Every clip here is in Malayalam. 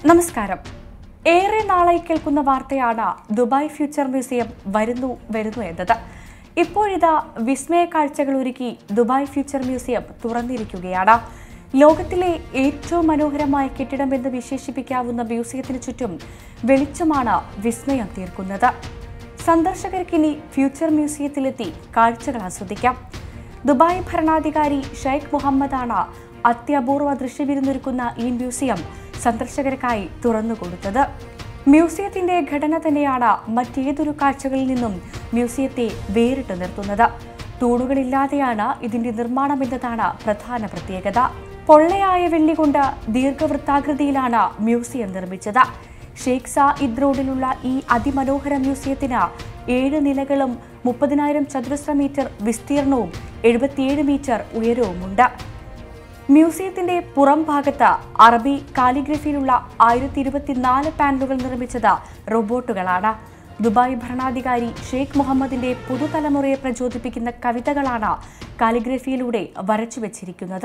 നമസ്കാരം ഏറെ നാളായി കേൾക്കുന്ന വാർത്തയാണ് ദുബായ് ഫ്യൂച്ചർ മ്യൂസിയം വരുന്നു വരുന്നു എന്നത് ഇപ്പോഴിതാ വിസ്മയ കാഴ്ചകൾ ഒരുക്കി ദുബായ് ഫ്യൂച്ചർ മ്യൂസിയം തുറന്നിരിക്കുകയാണ് ലോകത്തിലെ ഏറ്റവും മനോഹരമായ കെട്ടിടമെന്ന് വിശേഷിപ്പിക്കാവുന്ന മ്യൂസിയത്തിന് ചുറ്റും വെളിച്ചമാണ് വിസ്മയം തീർക്കുന്നത് സന്ദർശകർക്കിനി ഫ്യൂച്ചർ മ്യൂസിയത്തിലെത്തി കാഴ്ചകൾ ആസ്വദിക്കാം ദുബായ് ഭരണാധികാരി ഷെയ്ഖ് മുഹമ്മദാണ് അത്യപൂർവ ദൃശ്യവിരുന്നൊരുക്കുന്ന ഈ മ്യൂസിയം സന്ദർശകർക്കായി തുറന്നുകൊടുത്തത് മ്യൂസിയത്തിന്റെ ഘടന തന്നെയാണ് മറ്റേതൊരു കാഴ്ചകളിൽ നിന്നും മ്യൂസിയത്തെ വേറിട്ട് നിർത്തുന്നത് തൂണുകളില്ലാതെയാണ് ഇതിന്റെ നിർമ്മാണം എന്നതാണ് പ്രധാന പ്രത്യേകത പൊള്ളയായ വെള്ളി കൊണ്ട് ദീർഘവൃത്താകൃതിയിലാണ് മ്യൂസിയം നിർമ്മിച്ചത് ഷെയ്ഖ് സായിദ് റോഡിലുള്ള ഈ അതിമനോഹര മ്യൂസിയത്തിന് ഏഴ് നിലകളും മുപ്പതിനായിരം ചതുരശ്ര മീറ്റർ വിസ്തീർണവും എഴുപത്തിയേഴ് മീറ്റർ ഉയരവുമുണ്ട് മ്യൂസിയത്തിന്റെ പുറം ഭാഗത്ത് അറബി കാലിഗ്രഫിയിലുള്ള ആയിരത്തി ഇരുപത്തിനാല് പാനലുകൾ നിർമ്മിച്ചത് റോബോട്ടുകളാണ് ദുബായ് ഭരണാധികാരി ഷെയ്ഖ് മുഹമ്മദിന്റെ പുതുതലമുറയെ പ്രചോദിപ്പിക്കുന്ന കവിതകളാണ് കാലിഗ്രഫിയിലൂടെ വരച്ചു വെച്ചിരിക്കുന്നത്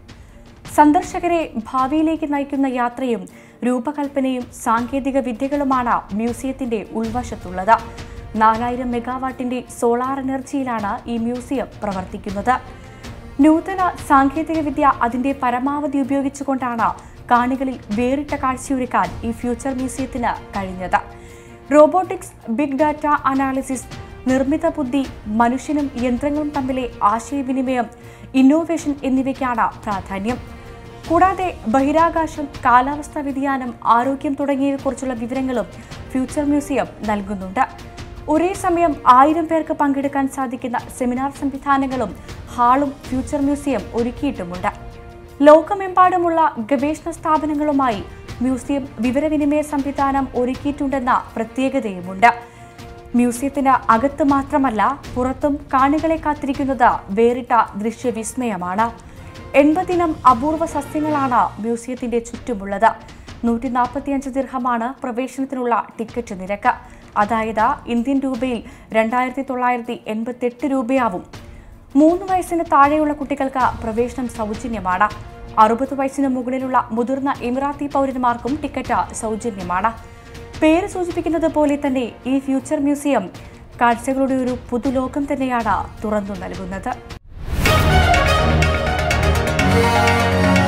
സന്ദർശകരെ ഭാവിയിലേക്ക് നയിക്കുന്ന യാത്രയും രൂപകൽപ്പനയും സാങ്കേതിക വിദ്യകളുമാണ് മ്യൂസിയത്തിന്റെ ഉൾവശത്തുള്ളത് നാലായിരം മെഗാവാട്ടിന്റെ സോളാർ എനർജിയിലാണ് ഈ മ്യൂസിയം പ്രവർത്തിക്കുന്നത് നൂതന സാങ്കേതികവിദ്യ അതിന്റെ പരമാവധി ഉപയോഗിച്ചുകൊണ്ടാണ് കാണികളിൽ വേറിട്ട കാഴ്ചയൊരുക്കാൻ ഈ ഫ്യൂച്ചർ മ്യൂസിയത്തിന് കഴിഞ്ഞത് റോബോട്ടിക്സ് ബിഗ് ഡാറ്റ അനാലിസിസ് നിർമ്മിത ബുദ്ധി മനുഷ്യനും യന്ത്രങ്ങളും തമ്മിലെ ആശയവിനിമയം ഇന്നോവേഷൻ എന്നിവയ്ക്കാണ് പ്രാധാന്യം കൂടാതെ ബഹിരാകാശം കാലാവസ്ഥാ വ്യതിയാനം ആരോഗ്യം തുടങ്ങിയവയെക്കുറിച്ചുള്ള വിവരങ്ങളും ഫ്യൂച്ചർ മ്യൂസിയം നൽകുന്നുണ്ട് ഒരേ സമയം ആയിരം പേർക്ക് പങ്കെടുക്കാൻ സാധിക്കുന്ന സെമിനാർ സംവിധാനങ്ങളും ഹാളും ഫ്യൂച്ചർ മ്യൂസിയം ഒരുക്കിയിട്ടുമുണ്ട് ലോകമെമ്പാടുമുള്ള ഗവേഷണ സ്ഥാപനങ്ങളുമായി മ്യൂസിയം വിവരവിനിമയ സംവിധാനം ഒരുക്കിയിട്ടുണ്ടെന്ന പ്രത്യേകതയുമുണ്ട് മ്യൂസിയത്തിന് അകത്ത് മാത്രമല്ല പുറത്തും കാണികളെ കാത്തിരിക്കുന്നത് വേറിട്ട ദൃശ്യവിസ്മയമാണ് എൺപതിനം അപൂർവ സസ്യങ്ങളാണ് മ്യൂസിയത്തിന്റെ ചുറ്റുമുള്ളത് നൂറ്റി നാൽപ്പത്തിയഞ്ച് ദിർഹമാണ് പ്രവേശനത്തിനുള്ള ടിക്കറ്റ് നിരക്ക് അതായത് ഇന്ത്യൻ രൂപയിൽ രണ്ടായിരത്തി തൊള്ളായിരത്തി എൺപത്തെട്ട് രൂപയാവും മൂന്ന് വയസ്സിന് താഴെയുള്ള കുട്ടികൾക്ക് പ്രവേശനം സൗജന്യമാണ് അറുപത് വയസ്സിന് മുകളിലുള്ള മുതിർന്ന എമിറാത്തി പൗരന്മാർക്കും ടിക്കറ്റ് സൗജന്യമാണ് പേര് സൂചിപ്പിക്കുന്നത് പോലെ തന്നെ ഈ ഫ്യൂച്ചർ മ്യൂസിയം കാഴ്ചകളുടെ ഒരു പുതുലോകം തന്നെയാണ് തുറന്നു നൽകുന്നത്